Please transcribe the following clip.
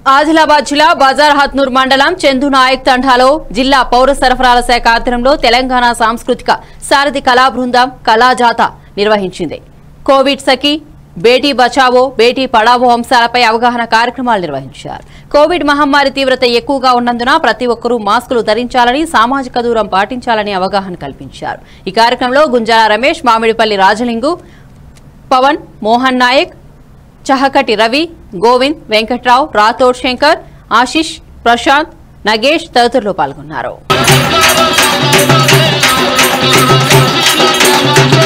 ఆదిలాబాద్ జిల్లా బజార్ హత్నూర్ మండలం చందు నాయక్ తండాలో జిల్లా పౌర సరఫరాల శాఖ ఆధ్వర్యంలో తెలంగాణ సాంస్కృతిక సారథి కళా బృందం కళాజాత నిర్వహించింది కోవిడ్ సఖి బేటీ బచావో బేటీ పడావో అంశాలపై అవగాహన కార్యక్రమాలు నిర్వహించారు కోవిడ్ మహమ్మారి తీవ్రత ఎక్కువగా ఉన్నందున ప్రతి ఒక్కరూ మాస్కులు ధరించాలని సామాజిక దూరం పాటించాలని అవగాహన కల్పించారు ఈ కార్యక్రమంలో గుంజాల రమేష్ మామిడిపల్లి రాజలింగు పవన్ మోహన్ నాయక్ చహకటి రవి గోవింద్ వెంకట్రావు రాథోడ్ శంకర్ ఆశిష్ ప్రశాంత్ నగేష్ తదితరులు పాల్గొన్నారు